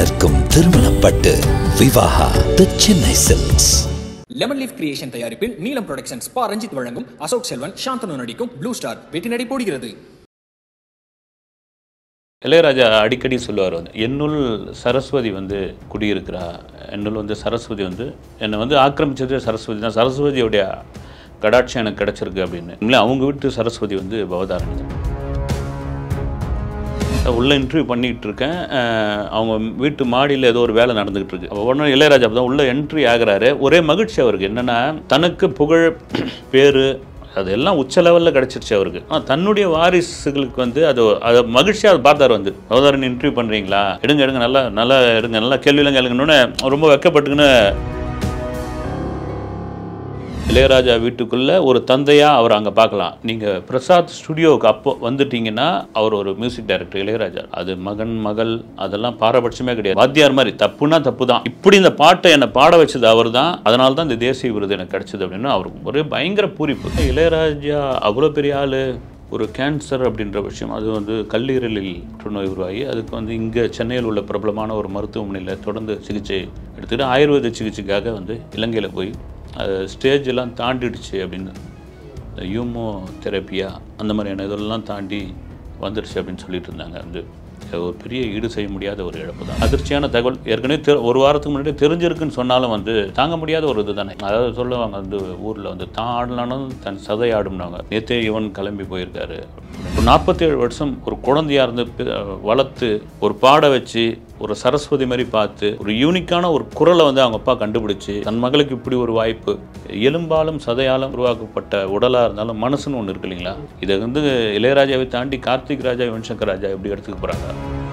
நிற்கும் திருமணப்பட்டு Vivaha the Chennai Silks Lemon Leaf Creation தயாரிப்பில் நீலம் புரொடக்ஷன்ஸ் பா ரஞ்சித் வழங்கும் அசோக் செல்வன் சாந்தனு நடிக்கும் ப்ளூ ஸ்டார் வெற்றி நடை போடுகிறது இளையராஜா அடிக்கடி சொல்லுவார் வந்து என்னுள் சரஸ்வதி வந்து குடியிருக்கிறா என்னுள் வந்து சரஸ்வதி வந்து என்னை வந்து ஆக்கிரமிச்சதே சரஸ்வதி தான் சரஸ்வதியோடைய கடாட்சம் எனக்கு கிடச்சிருக்கு அப்படின்னு இல்லை அவங்க வீட்டு சரஸ்வதி வந்து பவதாரணி தான் உள்ள இன்டர்வியூ பண்ணிகிட்டு இருக்கேன் அஹ் அவங்க வீட்டு மாடியில் ஏதோ ஒரு வேலை நடந்துகிட்டு இருக்கு அப்போ உடனே இளையராஜா தான் உள்ள என்ட்ரி ஆகுறாரு ஒரே மகிழ்ச்சி அவருக்கு என்னன்னா தனக்கு புகழ் பேரு அதெல்லாம் உச்ச லெவலில் கிடச்சிருச்சு அவருக்கு ஆனால் தன்னுடைய வாரிசுகளுக்கு வந்து அது அதை மகிழ்ச்சியாக அதை பார்த்தாரு வந்து அவதாரணி இன்டர்வியூ பண்ணுறீங்களா எடுங்க எடுங்க நல்லா நல்லா எடுங்க நல்லா கேள்வியெல்லாம் கேளுங்கன்னு ரொம்ப வெக்கப்பட்டுக்குன்னு இளையராஜா வீட்டுக்குள்ள ஒரு தந்தையா அவர் அங்கே பார்க்கலாம் நீங்கள் பிரசாத் ஸ்டுடியோவுக்கு அப்போ வந்துட்டீங்கன்னா அவர் ஒரு மியூசிக் டைரக்டர் இளையராஜா அது மகன் மகள் அதெல்லாம் பாரபட்சமே கிடையாது வாத்தியார் மாதிரி தப்புனா தப்பு தான் இப்படி இந்த பாட்டை என்னை பாட வச்சது அவர் தான் அதனால தான் இந்த தேசிய விருது எனக்கு கிடைச்சது அப்படின்னு அவருக்கு ஒரே பயங்கர பூரிப்பு இளையராஜா அவ்வளோ பெரிய ஆளு ஒரு கேன்சர் அப்படின்ற விஷயம் அது வந்து கல்லீரலில் புற்றுநோய் உருவாகி அதுக்கு வந்து இங்கே சென்னையில் உள்ள பிரபலமான ஒரு மருத்துவமனையில் தொடர்ந்து சிகிச்சை எடுத்துக்கிட்டு ஆயுர்வேத சிகிச்சைக்காக வந்து இலங்கையில் போய் அது ஸ்டேஜ் எல்லாம் தாண்டிடுச்சு அப்படின்னு இந்த யூமோ தெரப்பியா அந்த மாதிரியான இதெல்லாம் தாண்டி வந்துடுச்சு அப்படின்னு சொல்லிட்டு இருந்தாங்க வந்து இது ஒரு பெரிய ஈடு செய்ய முடியாத ஒரு இழப்பு தான் அதிர்ச்சியான தகவல் ஏற்கனவே தெ- ஒரு வாரத்துக்கு முன்னாடி தெரிஞ்சிருக்குன்னு சொன்னாலும் வந்து தாங்க முடியாத ஒரு இது தானே அதாவது சொல்லுவாங்க வந்து ஊரில் வந்து தான் ஆடலானும் தன் சதை ஆடும்னாங்க நேத்தே இவன் கிளம்பி போயிருக்காரு ஒரு நாற்பத்தேழு வருஷம் ஒரு குழந்தையா இருந்து பி- வளர்த்து ஒரு பாட வச்சு ஒரு சரஸ்வதி மாதிரி பார்த்து ஒரு யூனிக்கான ஒரு குரலை வந்து அவங்க அப்பா கண்டுபிடிச்சு தன் மகளுக்கு இப்படி ஒரு வாய்ப்பு எலும்பாலும் சதையாலும் உருவாக்கப்பட்ட உடலாக இருந்தாலும் மனசுன்னு ஒன்று இருக்கு இல்லைங்களா இதை வந்து இளையராஜாவை தாண்டி கார்த்திக் ராஜா யுவன் சங்கர் ராஜா எப்படி எடுத்துக்க போகிறாங்க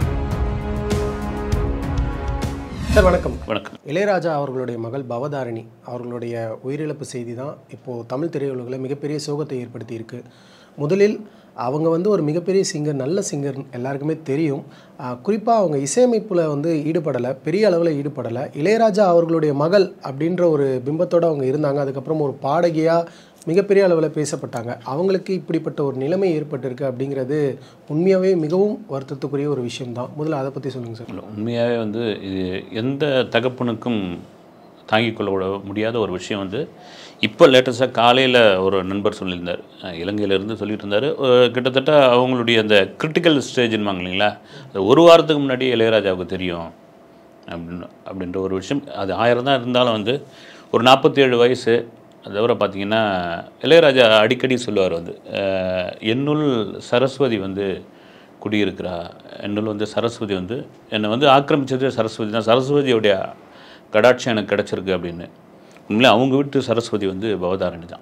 சார் வணக்கம் வணக்கம் இளையராஜா அவர்களுடைய மகள் பவதாரணி அவர்களுடைய உயிரிழப்பு செய்தி தான் இப்போது தமிழ் திரையுலகில் மிகப்பெரிய சோகத்தை ஏற்படுத்தி இருக்கு முதலில் அவங்க வந்து ஒரு மிகப்பெரிய சிங்கர் நல்ல சிங்கர் எல்லாருக்குமே தெரியும் குறிப்பாக அவங்க இசையமைப்பில் வந்து ஈடுபடலை பெரிய அளவில் ஈடுபடலை இளையராஜா அவர்களுடைய மகள் அப்படின்ற ஒரு பிம்பத்தோடு அவங்க இருந்தாங்க அதுக்கப்புறம் ஒரு பாடகியாக மிகப்பெரிய அளவில் பேசப்பட்டாங்க அவங்களுக்கு இப்படிப்பட்ட ஒரு நிலைமை ஏற்பட்டிருக்கு அப்படிங்கிறது உண்மையாகவே மிகவும் வருத்தத்துக்குரிய ஒரு விஷயம்தான் முதல்ல அதை பற்றி சொல்லுங்கள் சார் இல்லை உண்மையாகவே வந்து இது எந்த தகப்பனுக்கும் தாங்கிக் கொள்ள விட முடியாத ஒரு விஷயம் வந்து இப்போ லேட்டஸ்ட்டாக காலையில் ஒரு நண்பர் சொல்லியிருந்தார் அஹ் இலங்கையிலேருந்து சொல்லிட்டு இருந்தார் அஹ் கிட்டத்தட்ட அவங்களுடைய அந்த கிரிட்டிக்கல் ஸ்டேஜ்னுவாங்க இல்லைங்களா அது ஒரு வாரத்துக்கு முன்னாடி இளையராஜாவுக்கு தெரியும் அப்படின்னு அப்படின்ற ஒரு விஷயம் அது ஆயிரம் தான் இருந்தாலும் வந்து ஒரு நாற்பத்தேழு வயசு அது தவிர பார்த்தீங்கன்னா இளையராஜா அடிக்கடி சொல்லுவார் வந்து அஹ் என்னுள் சரஸ்வதி வந்து குடியிருக்கிறா என்னுள் வந்து சரஸ்வதி வந்து என்னை வந்து ஆக்கிரமிச்சதே சரஸ்வதி தான் சரஸ்வதியோடைய கடாட்சம் எனக்கு கிடச்சிருக்கு அப்படின்னு உண்மையிலே அவங்க வீட்டு சரஸ்வதி வந்து பவதாரணி தான்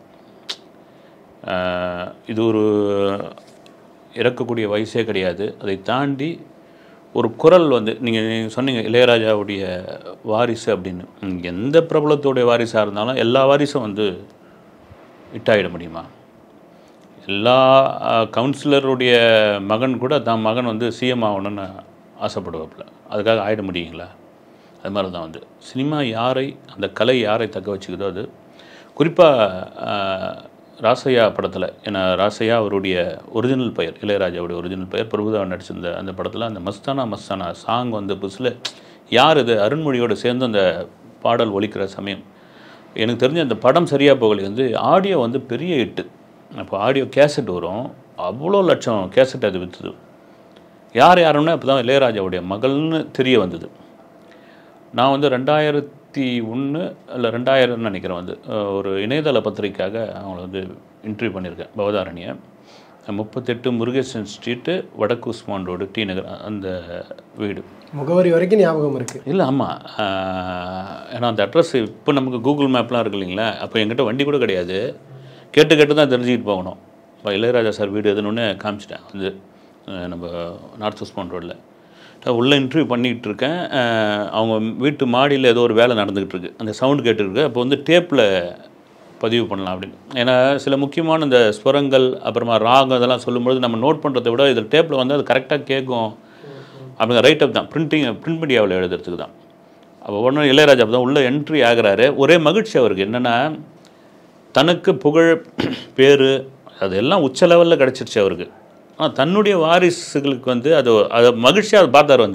ஆஹ் இது ஒரு இறக்கக்கூடிய வயசே கிடையாது அதை தாண்டி ஒரு குரல் வந்து நீங்கள் சொன்னீங்க இளையராஜாவுடைய வாரிசு அப்படின்னு ம், எந்த பிரபலத்தோடைய வாரிசாக இருந்தாலும் எல்லா வாரிசும் வந்து இட்டாயிட முடியுமா எல்லா கவுன்சிலருடைய மகன் கூட தான் மகன் வந்து சிஎம் ஆகணும்னு ஆசைப்படுவாப்புல அதுக்காக ஆயிட முடியுங்களா அது மாதிரி தான் வந்து சினிமா யாரை அந்த கலை யாரை தக்க வச்சுக்குதோ அது குறிப்பாக ராசையா படத்தில் ஏன்னா ராசையா அவருடைய ஒரிஜினல் பெயர் இளையராஜாவுடைய ஒரிஜினல் பெயர் பிரபுதேவன் நடிச்சிருந்த அந்த படத்தில் அந்த மஸ்தானா மஸ்தானா சாங் வந்த புதுசில் யார் இது அருண்மொழியோடு சேர்ந்து அந்த பாடல் ஒலிக்கிற சமயம் எனக்கு தெரிஞ்ச அந்த படம் சரியாக போகலை வந்து ஆடியோ வந்து பெரிய ஹிட்டு அப்போ ஆடியோ கேசட் வரும் அவ்வளோ லட்சம் கேசட் அது விற்றுது யார் யாருன்னா இப்போ தான் இளையராஜாவுடைய மகள்னு தெரிய வந்தது நான் வந்து ரெண்டாயிரத்தி ஒன்று இல்லை ரெண்டாயிரம்னு நினைக்கிறேன் வந்து அஹ், ஒரு இணையதள பத்திரிக்கைக்காக அவங்கள வந்து இன்டர்வியூ பண்ணியிருக்கேன் பவதாரணியை முப்பத்தெட்டு முருகேசன் ஸ்ட்ரீட்டு வடக்கு உஸ்மான் ரோடு டி நகர் அந்த வீடு முகவரி வரைக்கும் ஞாபகம் இருக்குது இல்லை ஆமாம் ஏன்னா அந்த அட்ரஸ் இப்போ நமக்கு கூகுள் மேப்லாம் இருக்கு இல்லைங்களா அப்போ என்கிட்ட வண்டி கூட கிடையாது கேட்டு கேட்டு தான் தெரிஞ்சுக்கிட்டு போகணும் இப்போ இளையராஜா சார் வீடு எதுன்னு காமிச்சிட்டேன் வந்து அஹ், நம்ம நார்த் உஸ்மான் ரோட்டில் உள்ளே இன்டர்வியூ பண்ணிக்கிட்டு இருக்கேன் அஹ், அவங்க வீட்டு மாடியில் ஏதோ ஒரு வேலை நடந்துக்கிட்டு இருக்கு அந்த சவுண்ட் கேட்டுருக்கு அப்போ வந்து டேப்பில் பதிவு பண்ணலாம் அப்படின்னு ஏன்னா சில முக்கியமான இந்த ஸ்வரங்கள் அப்புறமா ராகம் இதெல்லாம் சொல்லும்போது நம்ம நோட் பண்ணுறதை விட இதில் டேப்பில் வந்து அது கரெக்டாக கேட்கும் அப்படிங்க ரைட் அப் தான் பிரிண்டிங் பிரிண்ட் மீடியாவில் எழுதுறதுக்கு தான் அப்போ உடனே இளையராஜா அப்போ தான் உள்ளே என்ட்ரி ஆகுறாரு ஒரே மகிழ்ச்சி அவருக்கு என்னென்னா தனக்கு புகழ் பேர் அதெல்லாம் உச்ச லெவலில் கிடச்சிருச்சு அவருக்கு ஆனால் தன்னுடைய வாரிசுகளுக்கு வந்து அது அதை மகிழ்ச்சியாக அதை பார்த்தார் வந்து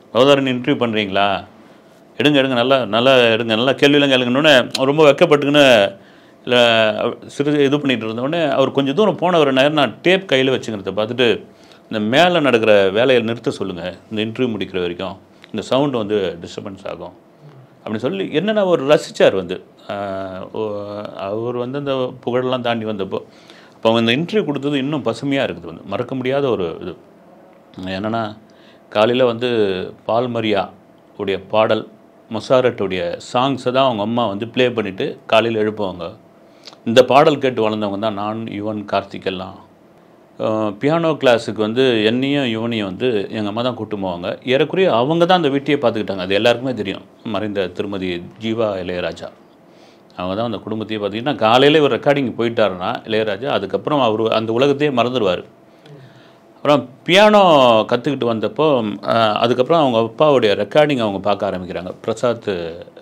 பவதாரணி இன்டர்வியூ பண்ணுறீங்களா எடுங்க எடுங்க நல்லா நல்லா எடுங்க நல்லா கேள்வியெல்லாம் கேளுங்கன்னொடனே ரொம்ப வெக்கப்பட்டுக்குன்னு இல்லை சிறு இது பண்ணிட்டு இருந்தோடனே அவர் கொஞ்சம் தூரம் போன ஒரு நேரம் நான் டேப் கையில் வச்சுக்கிறத பார்த்துட்டு இந்த மேலே நடக்கிற வேலையை நிறுத்த சொல்லுங்கள் இந்த இன்டர்வியூ முடிக்கிற வரைக்கும் இந்த சவுண்டு வந்து டிஸ்டர்பன்ஸ் ஆகும் அப்படின்னு சொல்லி என்னென்ன அவர் ரசித்தார் வந்து ஆஹ் ஓ- அவர் வந்து அந்த புகழெல்லாம் தாண்டி வந்தப்போ அப்போ அவங்க இந்த இன்டர்வியூ கொடுத்தது இன்னும் பசுமையாக இருக்குது வந்து மறக்க முடியாத ஒரு இது என்னென்னா காலையில் வந்து பால்மரியா உடைய பாடல் மொசாரட்டுடைய சாங்ஸை தான் அவங்க அம்மா வந்து ப்ளே பண்ணிவிட்டு காலையில் எழுப்புவாங்க இந்த பாடல் கேட்டு வளர்ந்தவங்க தான் நான் யுவன் கார்த்திக் எல்லாம் பியானோ கிளாஸுக்கு வந்து என்னையும் யுவனையும் வந்து எங்கள் அம்மா தான் கூட்டு போவாங்க ஏறக்குறைய அவங்க தான் அந்த வீட்டையே பார்த்துக்கிட்டாங்க அது எல்லாருக்குமே தெரியும் மறைந்த திருமதி ஜீவா இளையராஜா அவங்க தான் அந்த குடும்பத்தையே பார்த்தீங்கன்னா காலையில் இவர் ரெக்கார்டிங் போயிட்டாருன்னா இளையராஜா அதுக்கப்புறம் அவர் அந்த உலகத்தையே மறந்துடுவார் அப்புறம் பியானோ கற்றுக்கிட்டு வந்தப்போ அஹ், அதுக்கப்புறம் அவங்க அப்பாவுடைய ரெக்கார்டிங் அவங்க பார்க்க ஆரம்பிக்கிறாங்க பிரசாத்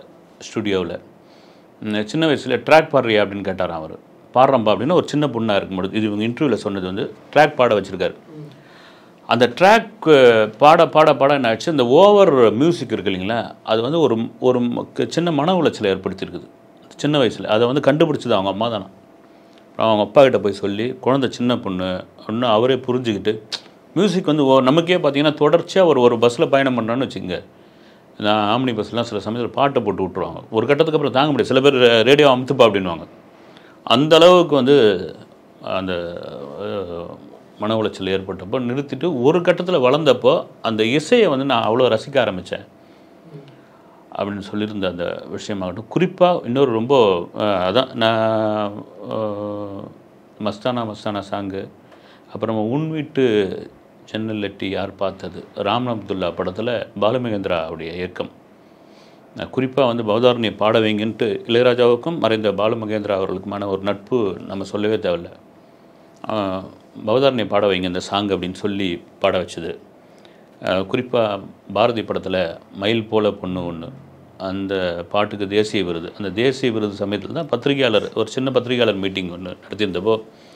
ஸ்டுடியோவில் சின்ன வயசில் ட்ராக் பாடுறியா அப்படின்னு கேட்டாராம் அவர் பாடுறம்பா அப்படின்னு ஒரு சின்ன பொண்ணாக இருக்கும்போது இது இவங்க இன்டர்வியூவில் சொன்னது வந்து ட்ராக் பாட வச்சுருக்காரு அந்த ட்ராக் பாட பாட பாட என்ன ஆச்சு இந்த ஓவர் மியூசிக் இருக்கு இல்லைங்களா அது வந்து ஒரு ஒரு ம- சின்ன மன உளைச்சலை ஏற்படுத்தியிருக்குது சின்ன வயசில் அதை வந்து கண்டுபிடிச்சது அவங்க அம்மா தானே அப்புறம் அவங்க அப்பா கிட்ட போய் சொல்லி குழந்தை சின்ன பொண்ணு ஒன்று அவரே புரிஞ்சுக்கிட்டு மியூசிக் வந்து ஓ- நமக்கே பார்த்தீங்கன்னா தொடர்ச்சியாக ஒரு ஒரு பஸ்ஸில் பயணம் பண்ணுறோன்னு வச்சுங்க நான் ஆம்னி பஸ்லாம் சில சமயத்தில் பாட்டை போட்டு விட்ருவாங்க ஒரு கட்டத்துக்கு அப்புறம் தாங்க முடியாது சில பேர் ரேடியோ அமுத்துப்பா அப்படின்வாங்க அந்த அளவுக்கு வந்து அந்த அஹ், மன உளைச்சல் ஏற்பட்டப்போ நிறுத்திட்டு ஒரு கட்டத்தில் வளர்ந்தப்போ அந்த இசையை வந்து நான் அவ்வளோ ரசிக்க ஆரம்பித்தேன் அப்படின்னு சொல்லியிருந்த அந்த விஷயமாகட்டும் குறிப்பாக இன்னொரு ரொம்ப அஹ், அதான் நான் அஹ், மஸ்தானா மஸ்தானா சாங்கு அப்புறமா உன் வீட்டு ஜன்னல் லெட்டி யார் பார்த்தது ராம் அப்துல்லா படத்தில் பாலுமகேந்திரா அவருடைய இயக்கம் குறிப்பாக வந்து பௌதாரணியை பாட வைங்கன்ட்டு இளையராஜாவுக்கும் மறைந்த பாலுமகேந்திரா அவர்களுக்குமான ஒரு நட்பு நம்ம சொல்லவே தேவையில்ல பௌதாரணியை பாட வைங்க இந்த சாங் அப்படின்னு சொல்லி பாட வச்சது குறிப்பாக பாரதி படத்தில் மயில் போல பொண்ணு ஒன்று அந்த பாட்டுக்கு தேசிய விருது அந்த தேசிய விருது சமயத்தில் தான் பத்திரிகையாளர் ஒரு சின்ன பத்திரிகையாளர் மீட்டிங் ஒன்று நடத்தியிருந்தப்போ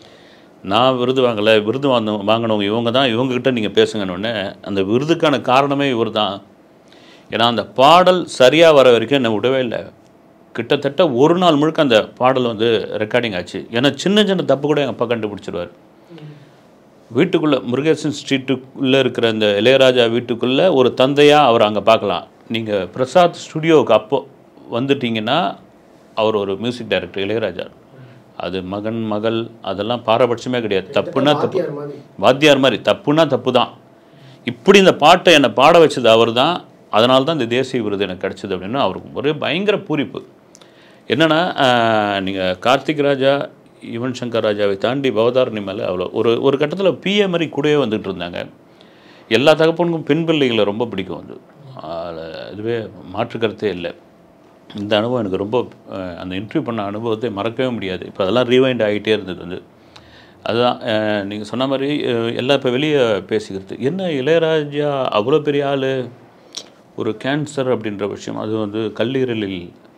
நான் விருது வாங்கலை விருது வாங்க வாங்கினவங்க இவங்க தான் இவங்ககிட்ட நீங்கள் பேசுங்கன்னு அந்த விருதுக்கான காரணமே இவர் தான் ஏன்னா அந்த பாடல் சரியாக வர வரைக்கும் என்னை விடவே இல்லை கிட்டத்தட்ட ஒரு நாள் முழுக்க அந்த பாடல் வந்து ரெக்கார்டிங் ஆச்சு ஏன்னா சின்ன சின்ன தப்பு கூட எங்கள் அப்பா கண்டுபிடிச்சிருவார் வீட்டுக்குள்ளே முருகேசன் ஸ்ட்ரீட்டுக்குள்ளே இருக்கிற அந்த இளையராஜா வீட்டுக்குள்ளே ஒரு தந்தையாக அவர் அங்கே பார்க்கலாம் நீங்கள் பிரசாத் ஸ்டுடியோவுக்கு அப்போ வந்துட்டீங்கன்னா அவர் ஒரு மியூசிக் டைரக்டர் இளையராஜா அது மகன் மகள் அதெல்லாம் பாரபட்சமே கிடையாது தப்புன்னா தப்பு வாத்தியார் மாதிரி. வாத்தியார் மாதிரி தப்புன்னா தப்பு தான் இப்படி இந்த பாட்டை என்னை பாட வச்சது அவர் தான் அதனால தான் இந்த தேசிய விருது எனக்கு கிடச்சிது அப்படின்னு அவருக்கு ஒரே பயங்கர பூரிப்பு என்னென்னா நீங்கள் கார்த்திக் ராஜா யுவன் சங்கர் ராஜாவை தாண்டி பவதாரணி மேலே அவ்வளோ ஒரு ஒரு கட்டத்தில் பிஏ மாதிரி கூடவே வந்துட்டு இருந்தாங்க எல்லா தகப்பனுக்கும் பெண் பிள்ளைகளை ரொம்ப பிடிக்கும் வந்து அதில் இதுவே மாற்று கருத்தே இல்லை இந்த அனுபவம் எனக்கு ரொம்ப அஹ், அந்த இன்டர்வியூ பண்ண அனுபவத்தை மறக்கவே முடியாது இப்போ அதெல்லாம் ரீவைண்ட் ஆகிட்டே இருந்தது வந்து அதுதான் நீங்கள் சொன்ன மாதிரி அஹ், எல்லாம் இப்போ வெளியே பேசிக்கிறது என்ன இளையராஜா அவ்வளோ பெரிய ஆள் ஒரு கேன்சர் அப்படின்ற விஷயம் அது வந்து கல்லீரலில்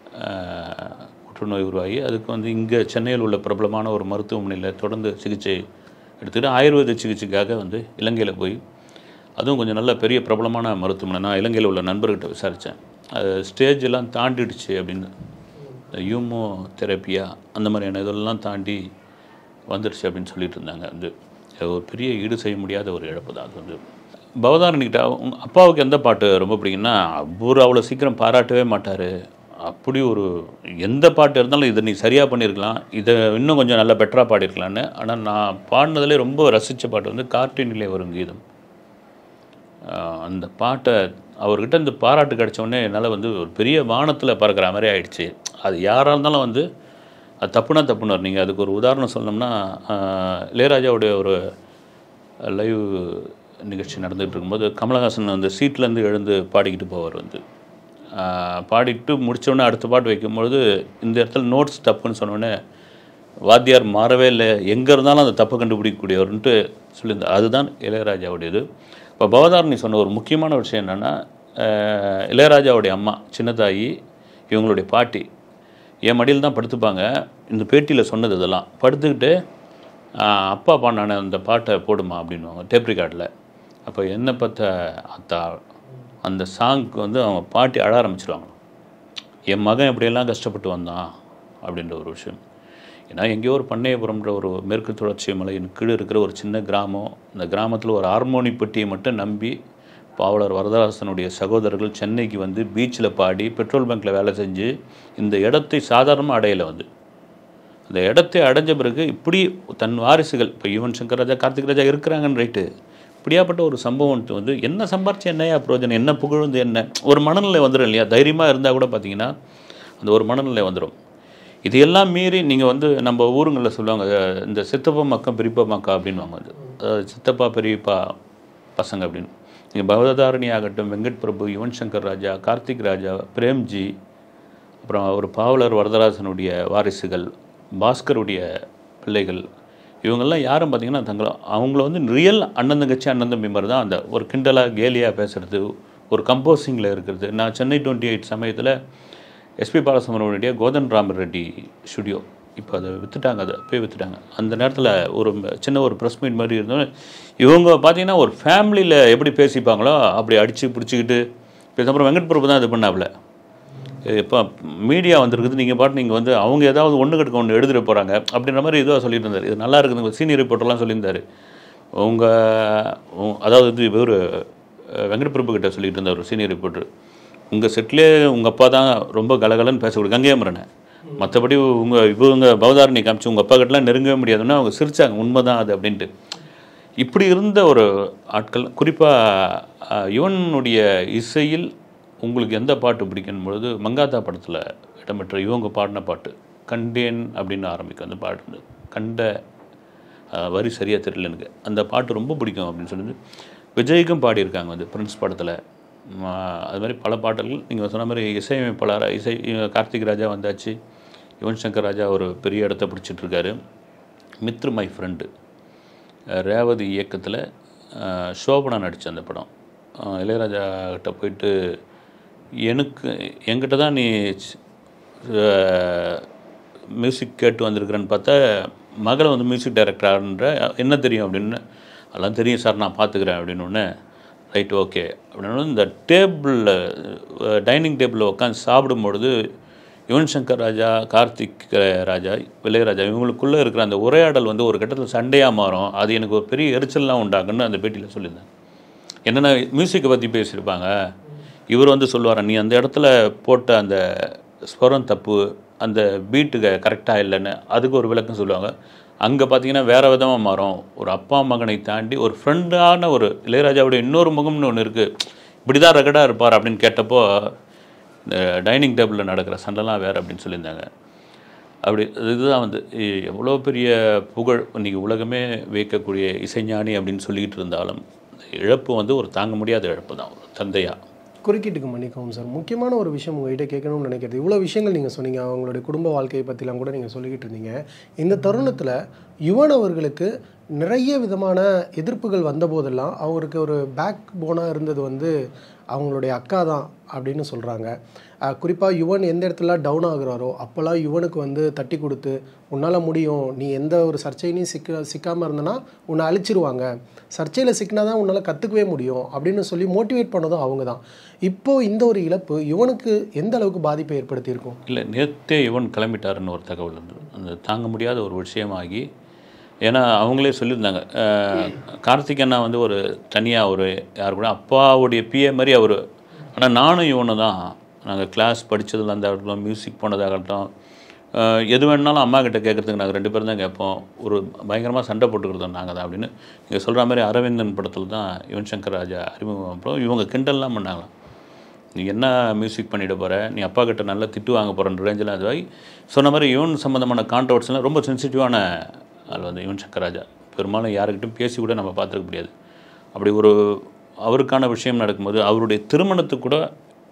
அஹ், புற்றுநோய் உருவாகி அதுக்கு வந்து இங்கே சென்னையில் உள்ள பிரபலமான ஒரு மருத்துவமனையில் தொடர்ந்து சிகிச்சை எடுத்துக்கிட்டு ஆயுர்வேத சிகிச்சைக்காக வந்து இலங்கையில் போய் அதுவும் கொஞ்சம் நல்ல பெரிய பிரபலமான மருத்துவமனை நான் இலங்கையில் உள்ள நண்பர்கிட்ட விசாரித்தேன் அது ஸ்டேஜ் எல்லாம் தாண்டிடுச்சு அப்படின்னு இந்த யூமோ தெரப்பியா அந்த மாதிரியான இதெல்லாம் தாண்டி வந்துடுச்சு அப்படின்னு சொல்லிட்டு இருந்தாங்க வந்து அது ஒரு பெரிய ஈடு செய்ய முடியாத ஒரு இழப்பு தான் அது வந்து பவதாரணிக்கிட்ட உங்க அப்பாவுக்கு எந்த பாட்டு ரொம்ப பிடிக்கும்னா அவர் அவ்வளோ சீக்கிரம் பாராட்டவே மாட்டார் அப்படி ஒரு எந்த பாட்டு இருந்தாலும் இதை நீ சரியாக பண்ணியிருக்கலாம் இதை இன்னும் கொஞ்சம் நல்லா பெட்டராக பாடியிருக்கலான்னு ஆனால் நான் பாடினதுலே ரொம்ப ரசித்த பாட்டு வந்து கார்ட்டீனிலே வரும் கீதம் ஆஹ் அந்த பாட்டை அவர்கிட்ட இந்த பாராட்டு கிடைச்ச உடனே என்னால் வந்து ஒரு பெரிய வானத்தில் பறக்கிற மாதிரி ஆயிடுச்சு அது யாராக இருந்தாலும் வந்து அது தப்புனா தப்புனார் நீங்கள் அதுக்கு ஒரு உதாரணம் சொன்னோம்னா ஆஹ் இளையராஜாவுடைய ஒரு லைவ் நிகழ்ச்சி நடந்துகிட்டு இருக்கும்போது கமலஹாசன் அந்த சீட்லேருந்து எழுந்து பாடிக்கிட்டு போவார் வந்து ஆஹ் பாடிட்டு முடிச்ச உடனே அடுத்த பாட்டு வைக்கும்பொழுது இந்த இடத்துல நோட்ஸ் தப்புன்னு சொன்னோடனே வாத்தியார் மாறவே இல்லை எங்கே இருந்தாலும் அந்த தப்பை கண்டுபிடிக்கக்கூடியவர்ன்ட்டு சொல்லியிருந்தார் அதுதான் இளையராஜாவுடையது இப்போ பவதாரணி சொன்ன ஒரு முக்கியமான விஷயம் என்னென்னா இளையராஜாவுடைய அம்மா சின்னதாயி இவங்களுடைய பாட்டி என் மடியில் தான் படுத்துப்பாங்க இந்த பேட்டியில் சொன்னது இதெல்லாம் படுத்துக்கிட்டு ஆஹ், அப்பா பாடினான அந்த பாட்டை போடுமா அப்படின்வாங்க டேப் ரெக்கார்டில் அப்போ என்ன பத்த அத்தா அந்த சாங்க்கு வந்து அவங்க பாட்டி அழ ஆரம்பிச்சிருவாங்க என் மகன் எப்படியெல்லாம் கஷ்டப்பட்டு வந்தான் அப்படின்ற ஒரு விஷயம் ஏன்னா எங்கேயோ ஒரு பண்ணையபுரம்ன்ற ஒரு மேற்கு தொடர்ச்சி மலையின் கீழே இருக்கிற ஒரு சின்ன கிராமம் அந்த கிராமத்தில் ஒரு ஹார்மோனி பெட்டியை மட்டும் நம்பி பாவலர் வரதராசனுடைய சகோதரர்கள் சென்னைக்கு வந்து பீச்சில் பாடி பெட்ரோல் பங்க்கில் வேலை செஞ்சு இந்த இடத்தை சாதாரணமாக அடையலை வந்து அந்த இடத்தை அடைஞ்ச பிறகு இப்படி தன் வாரிசுகள் இப்போ யுவன் சங்கர் ராஜா கார்த்திக் ராஜா இருக்கிறாங்கன்னு ரைட்டு இப்படியாப்பட்ட ஒரு சம்பவம் வந்து என்ன சம்பாரிச்சு என்னையா பிரயோஜனம் என்ன புகழ்ந்து என்ன ஒரு மனநிலை வந்துடும் இல்லையா தைரியமாக இருந்தால் கூட பார்த்தீங்கன்னா அந்த ஒரு மனநிலை வந்துடும் இதையெல்லாம் மீறி நீங்கள் வந்து நம்ம ஊருங்களில் சொல்லுவாங்க அஹ் இந்த சித்தப்பா மக்கா பெரியப்பா மக்கா அப்படின்வாங்க அது அதாவது சித்தப்பா பெரியப்பா பசங்க அப்படின்னு நீங்கள் பவதாரணி ஆகட்டும் வெங்கட் பிரபு யுவன் சங்கர் ராஜா கார்த்திக் ராஜா பிரேம்ஜி அப்புறம் ஒரு பாவலர் வரதராசனுடைய வாரிசுகள் பாஸ்கருடைய பிள்ளைகள் இவங்கெல்லாம் யாரும் பார்த்தீங்கன்னா தங்களை அவங்கள வந்து ரியல் அண்ணன் தங்கச்சி அண்ணன் தம்பி மாதிரி தான் அந்த ஒரு கிண்டலாக கேலியாக பேசுகிறது ஒரு கம்போசிங்கில் இருக்கிறது நான் சென்னை டுவெண்ட்டி எயிட் சமயத்தில் எஸ்பி பாலசுப்ரமணியுடைய கோதன் ராம ரெட்டி ஸ்டுடியோ இப்போ அதை விற்றுட்டாங்க அதை போய் விற்றுட்டாங்க அந்த நேரத்தில் ஒரு ம- சின்ன ஒரு ப்ரெஸ் மீட் மாதிரி இருந்தோம் இவங்க பார்த்தீங்கன்னா ஒரு ஃபேமிலியில் எப்படி பேசிப்பாங்களோ அப்படி அடித்து பிடிச்சிக்கிட்டு இப்போ அப்புறம் வெங்கட் பிரபு தான் இது பண்ணாப்புல இப்போ மீடியா வந்திருக்குது நீங்கள் பாட்டு நீங்கள் வந்து அவங்க ஏதாவது ஒன்று கட்டுக்க ஒன்று எழுதிட்டு போகிறாங்க அப்படின்ற மாதிரி இதுவாக சொல்லிட்டு இருந்தார் இது நல்லா இருக்குது சீனியர் ரிப்போர்ட்டர்லாம் சொல்லியிருந்தார் உங்கள் அதாவது இது இவர் வெங்கட் பிரபு கிட்ட சொல்லிட்டு இருந்தார் ஒரு சீனியர் ரிப்போர்ட்டர் உங்கள் செட்டிலே உங்கள் அப்பா தான் ரொம்ப கலகலன்னு பேசக்கூடிய கங்கையமரனை மற்றபடி உங்கள் இவங்க பவதாரணி காமிச்சு உங்கள் அப்பா கிட்டலாம் நெருங்கவே முடியாதுன்னா அவங்க சிரிச்சாங்க உண்மைதான் அது அப்படின்ட்டு இப்படி இருந்த ஒரு ஆட்கள் குறிப்பாக யுவனுடைய இசையில் உங்களுக்கு எந்த பாட்டு பிடிக்கும் பொழுது மங்காத்தா படத்தில் இடம்பெற்ற இவங்க பாடின பாட்டு கண்டேன் அப்படின்னு ஆரம்பிக்கும் அந்த பாட்டு வந்து கண்ட அஹ், வரி சரியாக தெரியல எனக்கு அந்த பாட்டு ரொம்ப பிடிக்கும் அப்படின்னு சொல்லிட்டு விஜய்க்கும் பாடியிருக்காங்க வந்து பிரின்ஸ் படத்தில் அது மாதிரி பல பாடல்கள் நீங்கள் சொன்ன மாதிரி இசையமைப்பாளராக இசை கார்த்திக் ராஜா வந்தாச்சு யுவன் சங்கர் ராஜா ஒரு பெரிய இடத்த பிடிச்சிட்டு இருக்காரு மித்ரு மை ஃப்ரெண்டு ரேவதி இயக்கத்தில் சோபனா நடித்த அந்த படம் அஹ் இளையராஜா கிட்ட போயிட்டு எனக்கு என்கிட்ட தான் நீ மியூசிக் கேட்டு வந்திருக்கிறேன்னு பார்த்தா மகளை வந்து மியூசிக் டைரக்டரான்ற என்ன தெரியும் அப்படின்னு அதெல்லாம் தெரியும் சார் நான் பார்த்துக்கிறேன் அப்படின்னு உடனே ரைட் ஓகே அப்படின்னு இந்த டேபிளில் டைனிங் டேபிளில் உட்காந்து சாப்பிடும்பொழுது யுவன் சங்கர் ராஜா கார்த்திக் ராஜா இளையராஜா இவங்களுக்குள்ளே இருக்கிற அந்த உரையாடல் வந்து ஒரு கட்டத்தில் சண்டையாக மாறும் அது எனக்கு ஒரு பெரிய எரிச்சல்லாம் உண்டாகுன்னு அந்த பேட்டியில் சொல்லியிருந்தேன் என்னென்ன மியூசிக்கை பற்றி பேசியிருப்பாங்க இவர் வந்து சொல்லுவார் நீ அந்த இடத்துல போட்ட அந்த ஸ்வரம் தப்பு அந்த பீட்டுக்கு கரெக்டாக இல்லைன்னு அதுக்கு ஒரு விளக்கம் சொல்லுவாங்க அங்கே பார்த்தீங்கன்னா வேறு விதமாக மாறும் ஒரு அப்பா மகனை தாண்டி ஒரு ஃப்ரெண்டான ஒரு இளையராஜாவுடைய இன்னொரு முகம்னு ஒன்று இருக்குது இப்படி தான் ரெகடாக இருப்பார் அப்படின்னு கேட்டப்போ இந்த டைனிங் டேபிளில் நடக்கிற சண்டைலாம் வேறு அப்படின்னு சொல்லியிருந்தாங்க அப்படி இதுதான் வந்து எ- எவ்வளோ பெரிய புகழ் இன்றைக்கி உலகமே வியக்கக்கூடிய இசைஞானி அப்படின்னு சொல்லிக்கிட்டு இருந்தாலும் இந்த இழப்பு வந்து ஒரு தாங்க முடியாத இழப்பு தான் ஒரு தந்தையா குறுக்கீட்டுக்கு மன்னிக்கவும் சார் முக்கியமான ஒரு விஷயம் உங்ககிட்ட கேட்கணும்னு நினைக்கிறது இவ்வளோ விஷயங்கள் நீங்கள் சொன்னீங்க அவங்களுடைய குடும்ப வாழ்க்கையை பற்றிலாம் கூட நீங்கள் சொல்லிக்கிட்டு இருந்தீங்க இந்த தருணத்தில் யுவன் அவர்களுக்கு நிறைய விதமான எதிர்ப்புகள் வந்தபோதெல்லாம் அவருக்கு ஒரு பேக் போனாக இருந்தது வந்து அவங்களுடைய அக்கா தான் அப்படின்னு சொல்கிறாங்க குறிப்பாக யுவன் எந்த இடத்துல டவுன் ஆகுறாரோ அப்போல்லாம் யுவனுக்கு வந்து தட்டி கொடுத்து உன்னால் முடியும் நீ எந்த ஒரு சர்ச்சையிலையும் சிக்க சிக்காமல் இருந்தனா உன்னை அழிச்சிருவாங்க சர்ச்சையில் சிக்கினா தான் உன்னால் கற்றுக்கவே முடியும் அப்படின்னு சொல்லி மோட்டிவேட் பண்ணதும் அவங்க தான் இப்போது இந்த ஒரு இழப்பு யுவனுக்கு எந்த அளவுக்கு பாதிப்பை ஏற்படுத்தியிருக்கும் இல்லை நேற்றே இவன் கிளம்பிட்டாருன்னு ஒரு தகவல் இருந்தது அந்த தாங்க முடியாத ஒரு விஷயமாகி ஏன்னா அவங்களே சொல்லியிருந்தாங்க அஹ், கார்த்திக் அண்ணா வந்து ஒரு தனியாக ஒரு யார் கூட அப்பாவுடைய பிஏ மாதிரி அவர் ஆனால் நானும் இவனு தான் நாங்கள் கிளாஸ் படித்ததுல அந்த இருக்கட்டும் மியூசிக் போனதாகட்டும் அஹ், எது வேணாலும் அம்மா கிட்ட கேட்குறதுக்கு நாங்கள் ரெண்டு பேரும் தான் கேட்போம் ஒரு பயங்கரமாக சண்டை போட்டுக்கிறதோம் நாங்கள் தான் அப்படின்னு நீங்கள் சொல்கிற மாதிரி அரவிந்தன் படத்தில் தான் யுவன் சங்கர் ராஜா அறிமுகம் அப்புறம் இவங்க கிண்டல்லாம் பண்ணாங்களாம் நீ என்ன மியூசிக் பண்ணிட போகிற நீ அப்பா கிட்ட நல்லா திட்டு வாங்க போகிறன்ற ரேஞ்சில் அதுவாகி சொன்ன மாதிரி யுவன் சம்மந்தமான கான்ட்ரவர்ஸ்லாம் ரொம்ப சென்சிட்டிவான ஆள் வந்து யுவன் சங்கர் ராஜா பெரும்பாலும் யாருக்கிட்டும் பேசி கூட நம்ம பார்த்துருக்க முடியாது அப்படி ஒரு அவருக்கான விஷயம் நடக்கும்போது அவருடைய திருமணத்துக்கு கூட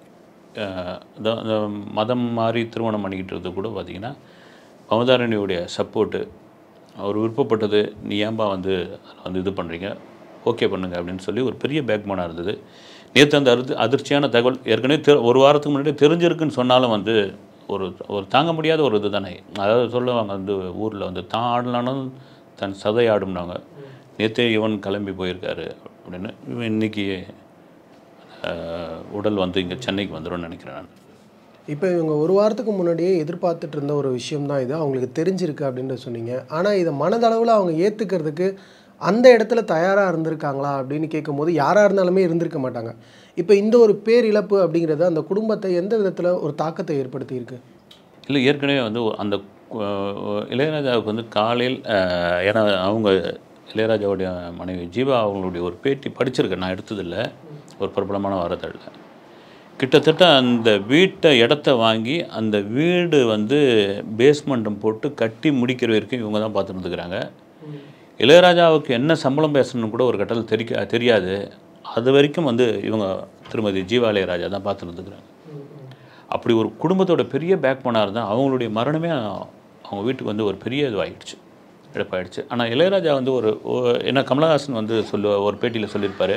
அஹ், இந்த- இந்த மதம் மாறி திருமணம் பண்ணிக்கிட்டு இருக்கிறது கூட பார்த்திங்கன்னா பவதாரணியுடைய சப்போர்ட்டு அவர் விருப்பப்பட்டது நீ ஏன்பா வந்து அதில் வந்து இது பண்ணுறீங்க ஓகே பண்ணுங்க அப்படின்னு சொல்லி ஒரு பெரிய பேக்போனாக இருந்தது நேற்று அந்த அரு அதிர்ச்சியான தகவல் ஏற்கனவே தெ ஒரு வாரத்துக்கு முன்னாடி தெரிஞ்சிருக்குன்னு சொன்னாலும் வந்து ஒரு ஒரு தாங்க முடியாத ஒரு இது தானே அதாவது சொல்லுவாங்க வந்து ஊரில் வந்து தான் ஆடலானும் தன் சதை ஆடும்னாங்க நேற்றே இவன் கிளம்பி போயிருக்காரு அப்படின்னு இவன் இன்னைக்கு அஹ், உடல் வந்து இங்கே சென்னைக்கு வந்துடும்னு நினைக்கிறேன் நான் இப்போ இவங்க ஒரு வாரத்துக்கு முன்னாடியே எதிர்பார்த்துட்டு இருந்த ஒரு விஷயம் தான் இது அவங்களுக்கு தெரிஞ்சிருக்கு அப்படின்ட்டு சொன்னீங்க ஆனால் இதை மனதளவில் அவங்க ஏற்றுக்கிறதுக்கு அந்த இடத்துல தயாராக இருந்திருக்காங்களா அப்படின்னு கேட்கும்போது யாராக இருந்தாலுமே இருந்திருக்க மாட்டாங்க இப்போ இந்த ஒரு பேரிழப்பு அப்படிங்கிறது அந்த குடும்பத்தை எந்த விதத்தில் ஒரு தாக்கத்தை ஏற்படுத்தியிருக்கு இல்லை ஏற்கனவே வந்து அந்த அஹ், இளையராஜாவுக்கு வந்து காலையில் அஹ், ஏன்னா அவங்க இளையராஜாவுடைய மனைவி ஜீவா அவங்களுடைய ஒரு பேட்டி படிச்சிருக்கேன் நான் எடுத்ததில்ல ஒரு பிரபலமான வாரத்தழில் கிட்டத்தட்ட அந்த வீட்டை இடத்த வாங்கி அந்த வீடு வந்து பேஸ்மெண்ட்டும் போட்டு கட்டி முடிக்கிற வரைக்கும் இவங்க தான் பார்த்துட்டு இருந்துக்கிறாங்க இளையராஜாவுக்கு என்ன சம்பளம் பேசணும்னு கூட ஒரு கட்டத்தில் தெரிக்க தெரியாது அது வரைக்கும் வந்து இவங்க திருமதி ஜீவா இளையராஜா தான் பார்த்துட்டு இருந்துக்கிறாங்க அப்படி ஒரு குடும்பத்தோட பெரிய பேக் போனாக இருந்தால் அவங்களுடைய மரணமே அவங்க வீட்டுக்கு வந்து ஒரு பெரிய இதுவாகிடுச்சு இழப்பாயிடுச்சு ஆனால் இளையராஜா வந்து ஒரு ஒ- என்ன கமலஹாசன் வந்து சொல்லு ஒரு பேட்டியில் சொல்லியிருப்பாரு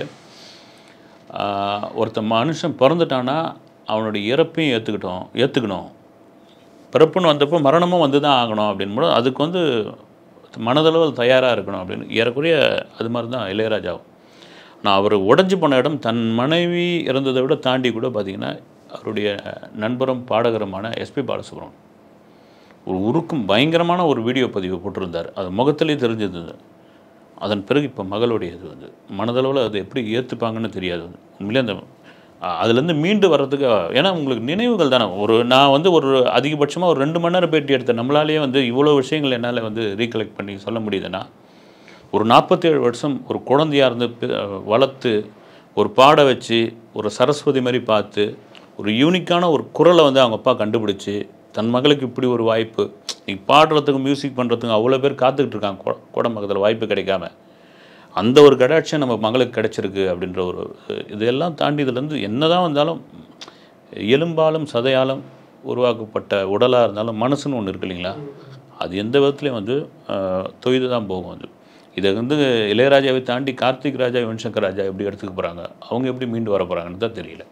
ஆஹ், ஒருத்தன் மனுஷன் பிறந்துட்டான்னா அவனுடைய இறப்பையும் ஏற்றுக்கிட்டோம் ஏற்றுக்கணும் பிறப்புன்னு வந்தப்போ மரணமும் வந்து தான் ஆகணும் அப்படின்னு அதுக்கு வந்து மனதளவில் தயாராக இருக்கணும் அப்படின்னு ஏறக்குறைய அது மாதிரி தான் இளையராஜாவும் நான் அவர் உடைஞ்சு போன இடம் தன் மனைவி இறந்ததை விட தாண்டி கூட பார்த்தீங்கன்னா அவருடைய நண்பரும் பாடகருமான எஸ்பி பாலசுப்ரமணியம் ஒரு உருக்கும் பயங்கரமான ஒரு வீடியோ பதிவு போட்டிருந்தார் அது முகத்திலே தெரிஞ்சிருந்தது அதன் பிறகு இப்போ மகளுடைய இது வந்து மனதளவில் அது எப்படி ஏற்றுப்பாங்கன்னு தெரியாது வந்து உண்மையிலே அந்த அ- அதுலேருந்து மீண்டு வர்றதுக்கு ஏன்னா உங்களுக்கு நினைவுகள் தானே ஒரு நான் வந்து ஒரு அதிகபட்சமாக ஒரு ரெண்டு மணி நேரம் பேட்டி எடுத்தேன் நம்மளாலேயே வந்து இவ்வளோ விஷயங்கள் என்னால் வந்து ரீகலெக்ட் பண்ணி சொல்ல முடியுதுன்னா ஒரு நாற்பத்தேழு வருஷம் ஒரு குழந்தையா இருந்து பி- வளர்த்து ஒரு பாட வச்சு ஒரு சரஸ்வதி மாதிரி பார்த்து ஒரு யூனிக்கான ஒரு குரலை வந்து அவங்க அப்பா கண்டுபிடிச்சி தன் மகளுக்கு இப்படி ஒரு வாய்ப்பு நீ பாடுறதுக்கும் மியூசிக் பண்ணுறதுக்கும் அவ்வளோ பேர் காத்துக்கிட்டு இருக்காங்க கொ- கோடம்பக்கத்தில் வாய்ப்பு கிடைக்காம அந்த ஒரு கடாட்சியம் நம்ம மகளுக்கு கிடைச்சிருக்கு அப்படின்ற ஒரு இதெல்லாம் தாண்டி இதுலேருந்து என்ன தான் வந்தாலும் எலும்பாலும் சதையாலும் உருவாக்கப்பட்ட உடலாக இருந்தாலும் மனசுன்னு ஒன்று இருக்கு இல்லைங்களா அது எந்த விதத்துலையும் வந்து அஹ், தொய்து தான் போகும் அது இதை வந்து இளையராஜாவை தாண்டி கார்த்திக் ராஜா யுவன் சங்கர் ராஜா எப்படி எடுத்துக்க போகிறாங்க அவங்க எப்படி மீண்டு வர போகிறாங்கன்னு தான் தெரியல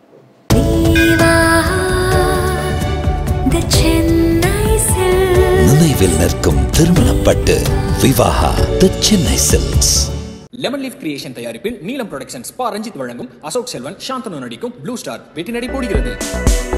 the Chennai Silks. நினைவில் நிற்கும் திருமணப்பட்டு Vivaha the Chennai Silks Lemon Leaf Creation தயாரிப்பில் நீலம் புரொடக்ஷன்ஸ் பா ரஞ்சித் வழங்கும் அசோக் செல்வன் சாந்தனு நடிக்கும் ப்ளூ ஸ்டார் வெற்றி நடை போடுகிறது